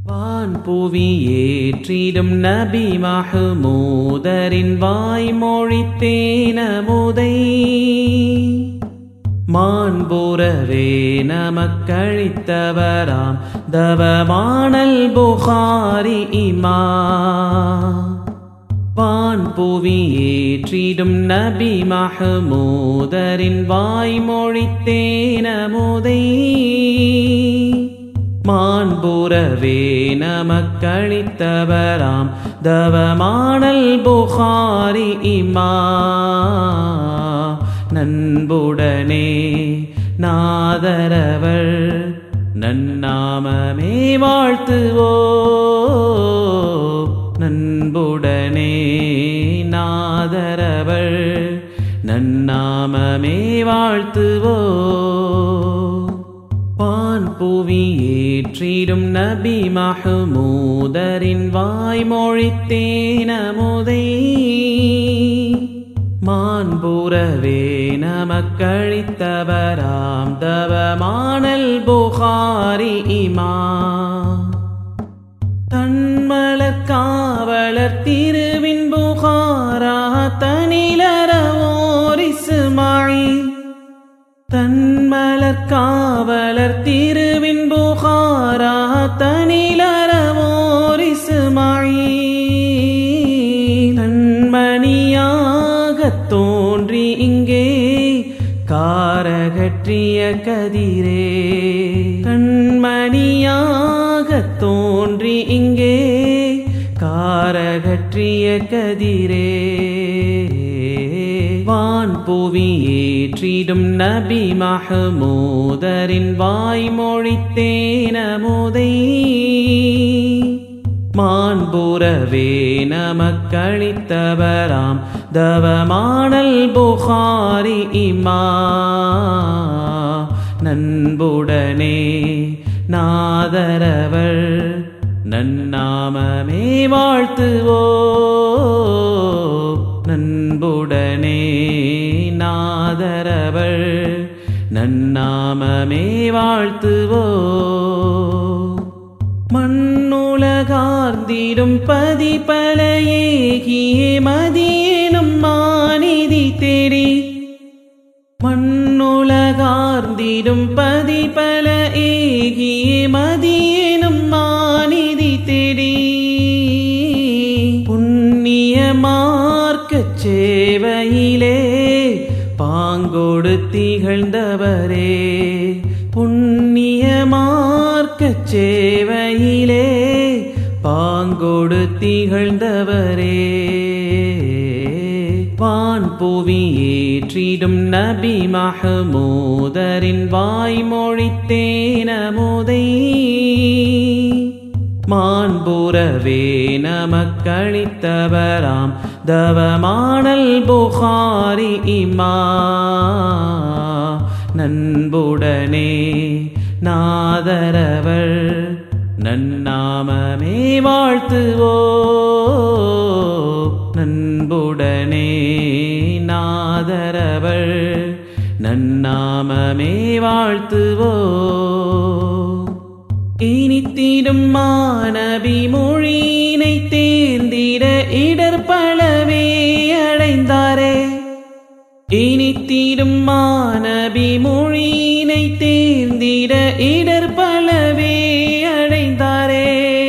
வான் புவி ஏற்றிடும் நபி மஹமூதரின் வாய்மொழி தேனமுதை மாண்புறவே நமக்களித்தவராம் தவமானல் புகாரி இமா வான் புவி ஏற்றிடும் நபி மஹமூதரின் வாய்மொழி தேனமுதை மாண்புறவே நமக்களித்தவராம் தவமானல் புகாரி இமா நண்புடனே நாதரவர் நன்னாமமே வாழ்த்துவோ நண்புடனே நாதரவர் நன்னாமமே வாழ்த்துவோ வான் புவி ஏற்றிடும் நபி மஹமூதரின் வாய்மொழி தேனமுதை மாண்புறவே நமக்களித்தவராம் தவமானல் புகாரி இமா தன்மலர் காவலர் திருவின் புகாரா தனிலரவோரிசுமாய் தன்மலர் காவலர் திருவின் புகாரா தனிலரவோரிசுமாய் கண்மணியாகத் தோன்றி இங்கே காரகற்றிய கதிரே கண்மணியாகத் தோன்றி இங்கே காரகற்றிய கதிரே வான் புவி ஏற்றிடும் நபி மஹமூதரின் வாய்மொழி தேனமுதை மாண்புறவே நமக்களித்தவராம் தவமானல் புகாரி இமா நண்புடனே நாதரவர் நன்னாமமே வாழ்த்துவோ நண்புடனே நாதரவர் நன்னாமமே வாழ்த்துவோ மண்ணுலகார்ந்திடும் பதி பல ஏகியே மதியேனும் மாநிதி தேடி மண்ணுலகார்ந்திடும் பதி பல ஏகியே மதியேனும் மாநிதி தேடி புண்ணிய மார்க்கச் சேவையிலே பாங்கொடு திகழ்ந்தவரே புண்ணிய மார்க்கச் சேவையிலே பாங்கொடு திகழ்ந்தவரே வான் புவி ஏற்றிடும் நபி மஹமூதரின் வாய்மொழி தேனமுதை மாண்புறவே நமக்களித்தவராம் தவமானல் புகாரி இமா நண்புடனே நாதரவர் நன்னாமமே வாழ்த்துவோ நண்புடனே நாதரவர் நன்னாமமே வாழ்த்துவோ இனித்திடும் மாணவி மொழியினை தேர்ந்திட இடர் பலவே அடைந்தாரே இனித்திடும் மாணவி மொழியினை தேர்ந்திட இடர் பலவே அடைந்தாரே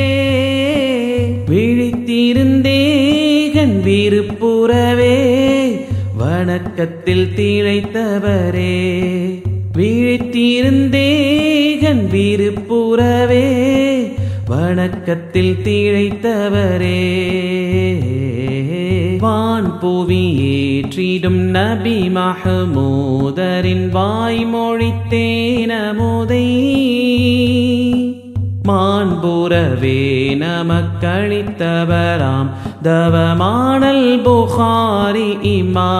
விழித்திருந்தேகன் விருப்புறவே வணக்கத்தில் திளைத்தவரே விழித்திருந்தேகன் விருப்புறவே வணக்கத்தில் திளைத்தவரே வான் புவி ஏற்றிடும் நபி மஹமூதரின் வாய்மொழி தேனமுதை மாண்புறவே நமக்களித்தவராம் தவமானல் புகாரி இமா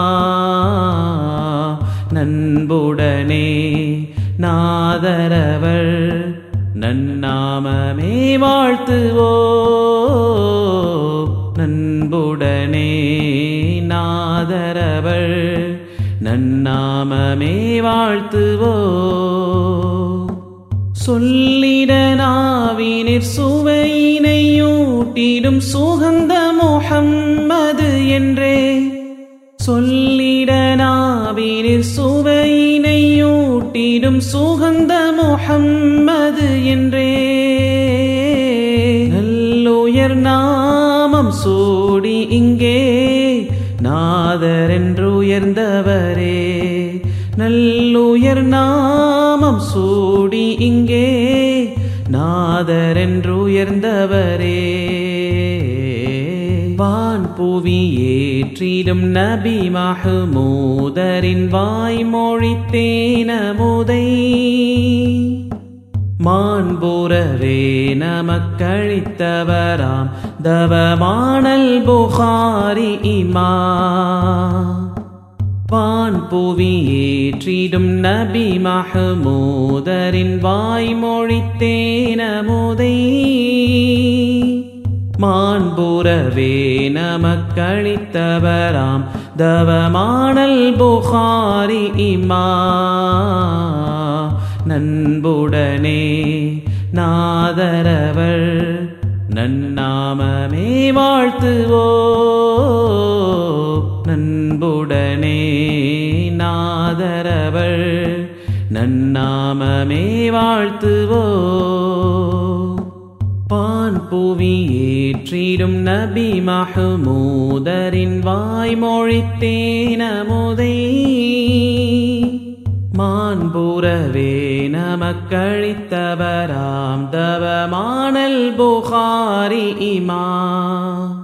நண்புடனே நாதரவர் நன்னாமமே வாழ்த்துவோ நண்புடனே நாதரவர் நன்னாமமே வாழ்த்துவோ சொல்லிட நாவினிற் சுவை ஊட்டிடும் சுகந்த முஹம்மது என்றே சொல்லிட நாவினில் சுவையினை ஊட்டிடும் சுகந்த முஹம்மது என்றே நல்லுயர் நாமம் சூடி இங்கே நாதர் என்று உயர்ந்தவரே நல்லுயர் நாமம் சூடி இங்கே நாதர் என்று உயர்ந்தவரே வான் புவி ஏற்றிடும் நபி மஹமூதரின் வாய்மொழி தேனமுதை மாண்புறவே நமக்களித்தவராம் தவமானல் புகாரி இமா வான் புவி ஏற்றிடும் நபி மஹமூதரின் வாய்மொழி தேனமுதை மாண்புறவே நமக்களித்தவராம் தவமானல் புகாரி இமா நண்புடனே நாதரவர் நன்னாமமே வாழ்த்துவோ நண்புடனே நாதரவர் நன்னாமமே வாழ்த்துவோ பான் புவி ஏற்றிடும் நபி மஹமூதரின் வாய்மொழி தேனமுதை மாண்புறவே நமக்களித்தவராம் தவமானல் புகாரி இமா